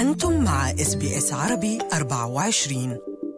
أنتم مع اس بي اس عربي 24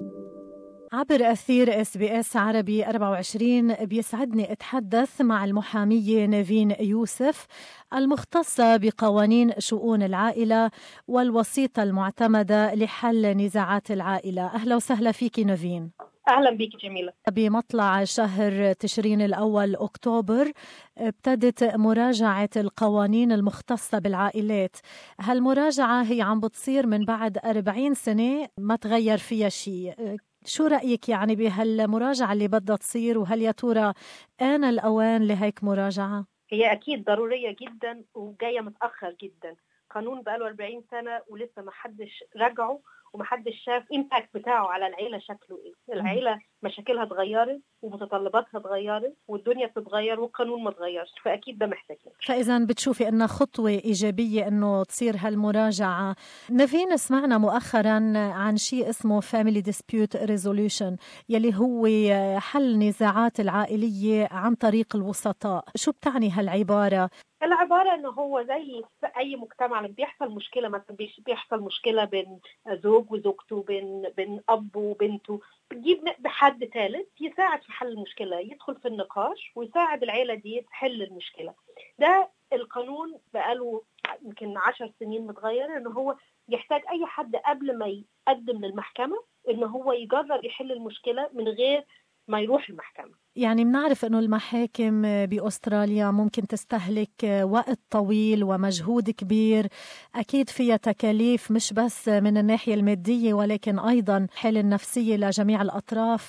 عبر أثير اس بي اس عربي 24 بيسعدني أتحدث مع المحامية نيفين يوسف المختصة بقوانين شؤون العائلة والوسيطة المعتمدة لحل نزاعات العائلة أهلا وسهلا فيك نيفين اهلا بك جميله بمطلع شهر تشرين الأول أكتوبر ابتدت مراجعة القوانين المختصة بالعائلات هالمراجعة هي عم بتصير من بعد 40 سنة ما تغير فيها شيء شو رأيك يعني بهالمراجعة اللي بدها تصير وهل يا ترى آن الأوان لهيك مراجعة؟ هي اكيد ضروريه جدا وجايه متاخر جدا قانون بقاله 40 سنه ولسه ما حدش راجعه وما حدش شاف امباكت بتاعه على العيله شكله ايه العيله مشاكلها اتغيرت ومتطلباتها اتغيرت والدنيا بتتغير والقانون ما اتغيرش فاكيد ده محتاجين فإذا بتشوفي أنها خطوة إيجابية أنه تصير هالمراجعة نفين سمعنا مؤخرا عن شيء اسمه Family Dispute Resolution يلي هو حل نزاعات العائلية عن طريق الوسطاء شو بتعني هالعبارة؟ العبارة انه هو زي في اي مجتمع لما بيحصل مشكلة مثلا بيش- بيحصل مشكلة بين زوج وزوجته بين بين اب وبنته بتجيب حد ثالث يساعد في حل المشكلة يدخل في النقاش ويساعد العيلة دي تحل المشكلة ده القانون بقاله يمكن عشر سنين متغير انه هو يحتاج اي حد قبل ما يقدم للمحكمة ان هو يجرب يحل المشكلة من غير ما يروح المحكمة يعني بنعرف انه المحاكم باستراليا ممكن تستهلك وقت طويل ومجهود كبير اكيد فيها تكاليف مش بس من الناحيه الماديه ولكن ايضا حل النفسيه لجميع الاطراف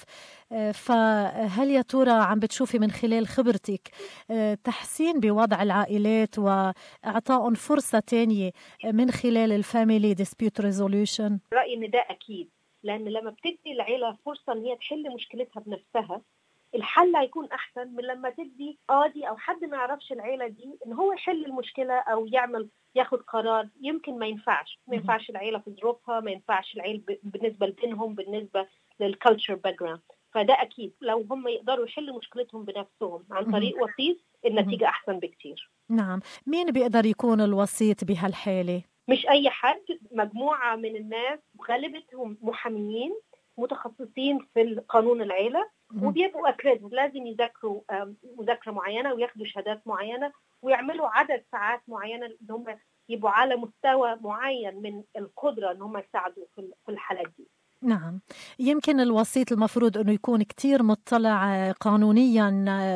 فهل يا ترى عم بتشوفي من خلال خبرتك تحسين بوضع العائلات واعطائهم فرصه تانية من خلال الفاميلي ديسبيوت ريزوليوشن رأيي ان ده اكيد لان لما بتدي العيلة فرصة ان هي تحل مشكلتها بنفسها الحل هيكون احسن من لما تدي قاضي او حد ما يعرفش العيله دي ان هو يحل المشكله او يعمل ياخد قرار يمكن ما ينفعش ما ينفعش العيله في ظروفها ما ينفعش العيله ب- بالنسبه لدينهم بالنسبه للكالتشر باك جراوند فده اكيد لو هم يقدروا يحلوا مشكلتهم بنفسهم عن طريق وسيط النتيجه احسن بكتير نعم مين بيقدر يكون الوسيط بهالحاله مش اي حد مجموعه من الناس غالبتهم محاميين متخصصين في قانون العيله وبيبقوا اكريدت لازم يذاكروا آم، مذاكره معينه وياخدوا شهادات معينه ويعملوا عدد ساعات معينه ان هم يبقوا على مستوى معين من القدره ان هم يساعدوا في ال- في الحالات دي نعم يمكن الوسيط المفروض أنه يكون كتير مطلع قانونيا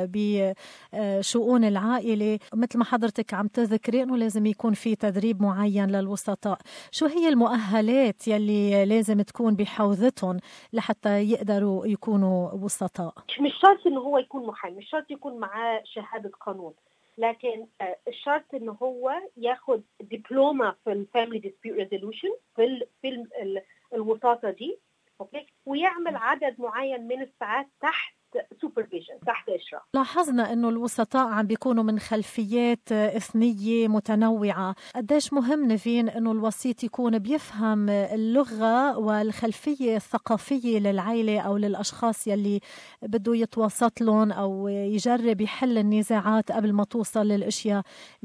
بشؤون العائلة مثل ما حضرتك عم تذكري أنه لازم يكون في تدريب معين للوسطاء شو هي المؤهلات يلي لازم تكون بحوزتهم لحتى يقدروا يكونوا وسطاء مش شرط ان هو يكون محامي مش شرط يكون معاه شهاده قانون لكن آه، الشرط ان هو ياخد دبلومه في الفاميلي ديسبيوت ريزولوشن في ال في ال ال الوساطه دي اوكي ويعمل عدد معين من الساعات تحت سوبرفيجن تحت اشراف لاحظنا انه الوسطاء عم بيكونوا من خلفيات اثنيه متنوعه، قديش مهم نفين انه الوسيط يكون بيفهم اللغه والخلفيه الثقافيه للعائله او للاشخاص يلي بده يتوسط لهم او يجرب يحل النزاعات قبل ما توصل الاشياء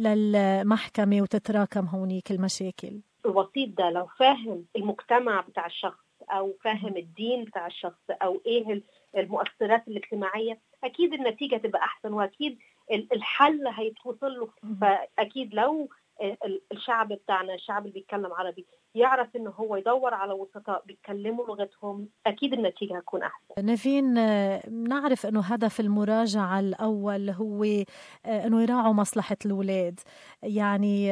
للمحكمه وتتراكم هونيك المشاكل. الوسيط ده لو فاهم المجتمع بتاع الشخص او فاهم الدين بتاع الشخص او ايه ال- المؤثرات الاجتماعيه اكيد النتيجه تبقى احسن واكيد ال- الحل هيتوصل له فاكيد لو ال- الشعب بتاعنا الشعب اللي بيتكلم عربي يعرف ان هو يدور على وسطاء بيتكلموا لغتهم اكيد النتيجه هتكون احسن نافين نعرف انه هدف المراجعه الاول هو انه يراعوا مصلحه الاولاد يعني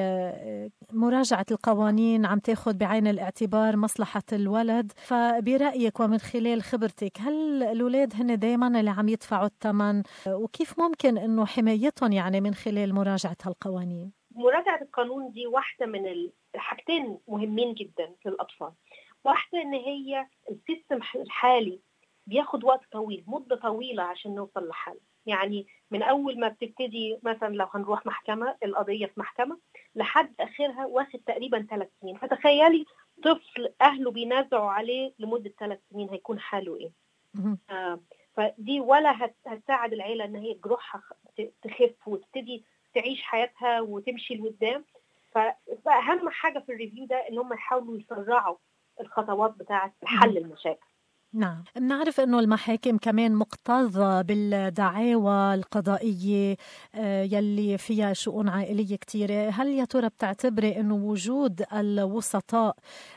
مراجعه القوانين عم تاخذ بعين الاعتبار مصلحه الولد فبرايك ومن خلال خبرتك هل الاولاد هن دائما اللي عم يدفعوا الثمن وكيف ممكن انه حمايتهم يعني من خلال مراجعه هالقوانين مراجعه القانون دي واحده من الحاجتين مهمين جدا للاطفال واحده ان هي السيستم الحالي بياخد وقت طويل مده طويله عشان نوصل لحل يعني من اول ما بتبتدي مثلا لو هنروح محكمه القضيه في محكمه لحد اخرها واخد تقريبا ثلاث سنين فتخيلي طفل اهله بينازعوا عليه لمده ثلاث سنين هيكون حاله ايه آه فدي ولا هتساعد العيله ان هي جروحها تخف وتبتدي تعيش حياتها وتمشي لقدام فاهم حاجه في الريفيو ده ان هم يحاولوا يسرعوا الخطوات بتاعه حل المشاكل نعم بنعرف انه المحاكم كمان مكتظة بالدعاوى القضائية آه، يلي فيها شؤون عائلية كثيرة هل يا ترى بتعتبري انه وجود الوسطاء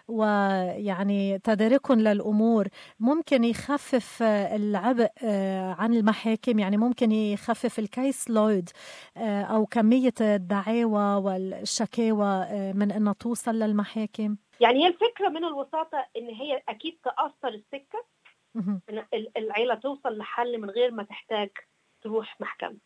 ويعني تداركهم للامور ممكن يخفف العبء آه، عن المحاكم يعني ممكن يخفف الكيس لود آه، او كمية الدعاوى والشكاوى من انها توصل للمحاكم يعني هي الفكره من الوساطه ان هي اكيد تاثر السكه ان العيله توصل لحل من غير ما تحتاج تروح محكمه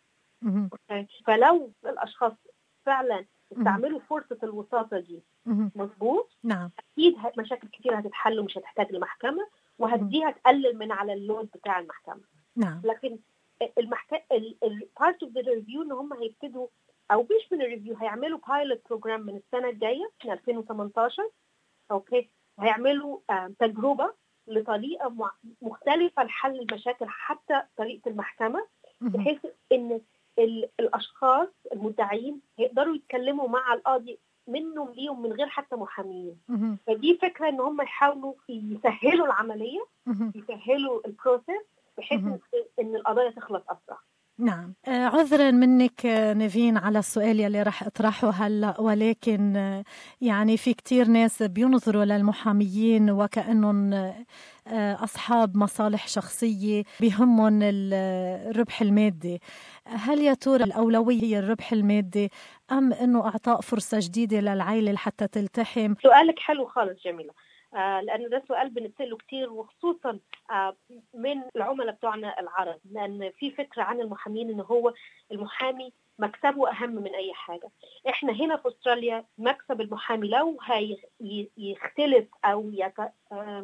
فلو الاشخاص فعلا استعملوا فرصه الوساطه دي مظبوط نعم اكيد مشاكل كتير هتتحل ومش هتحتاج لمحكمه وهديها تقلل من على اللود بتاع المحكمه نعم لكن المحكمه البارت اوف ذا ريفيو ان هم هيبتدوا او مش من الريفيو هيعملوا بايلوت بروجرام من السنه الجايه من 2018 اوكي هيعملوا تجربه لطريقه مختلفه لحل المشاكل حتى طريقه المحكمه بحيث ان الاشخاص المدعين يقدروا يتكلموا مع القاضي منهم ليهم من غير حتى محامين فدي فكره ان هم يحاولوا يسهلوا العمليه يسهلوا البروسيس بحيث ان القضايا تخلص اسرع نعم آه، عذرا منك آه، نيفين على السؤال يلي رح اطرحه هلا ولكن آه، يعني في كتير ناس بينظروا للمحاميين وكانهم اصحاب مصالح شخصيه بهمهم الربح المادي هل يا ترى الاولويه هي الربح المادي ام انه اعطاء فرصه جديده للعائله لحتى تلتحم سؤالك حلو خالص جميله آه لانه ده سؤال بنتساله كتير وخصوصا آه من العملاء بتوعنا العرب لان في فكره عن المحامين ان هو المحامي مكسبه اهم من اي حاجه احنا هنا في استراليا مكسب المحامي لو هيختلف او آه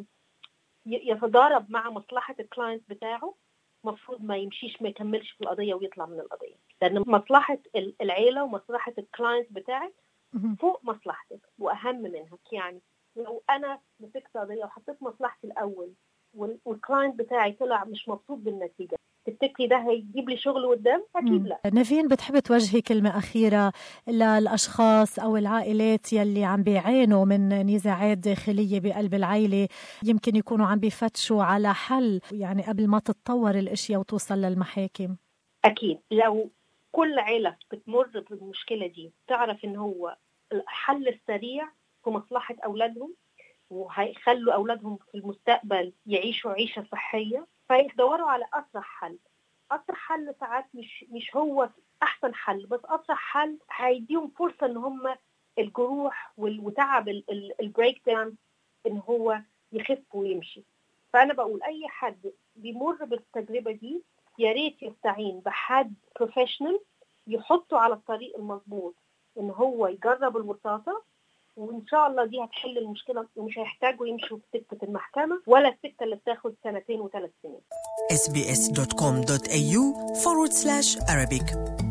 يتضارب مع مصلحه الكلاينت بتاعه المفروض ما يمشيش ما يكملش في القضيه ويطلع من القضيه لان مصلحه العيله ومصلحه الكلاينت بتاعك فوق مصلحتك واهم منها يعني لو انا مسكت قضيه وحطيت مصلحتي الاول والكلاينت بتاعي طلع مش مبسوط بالنتيجه تفتكري ده هيجيب لي شغل قدام؟ اكيد لا. نافين بتحبي توجهي كلمه اخيره للاشخاص او العائلات يلي عم بيعانوا من نزاعات داخليه بقلب العائله يمكن يكونوا عم بيفتشوا على حل يعني قبل ما تتطور الاشياء وتوصل للمحاكم. اكيد لو كل عيله بتمر بالمشكله دي تعرف ان هو الحل السريع في مصلحة أولادهم وهيخلوا أولادهم في المستقبل يعيشوا عيشة صحية فيدوروا على أسرع حل أسرع حل ساعات مش مش هو أحسن حل بس أسرع حل هيديهم فرصة إن هم الجروح وتعب البريك داون إن هو يخف ويمشي فأنا بقول أي حد بيمر بالتجربة دي يا ريت يستعين بحد بروفيشنال يحطه على الطريق المظبوط ان هو يجرب الوساطه وان شاء الله دي هتحل المشكله ومش هيحتاجوا يمشوا في سكه المحكمه ولا السكه اللي بتاخد سنتين وثلاث سنين. sbs.com.au forward slash Arabic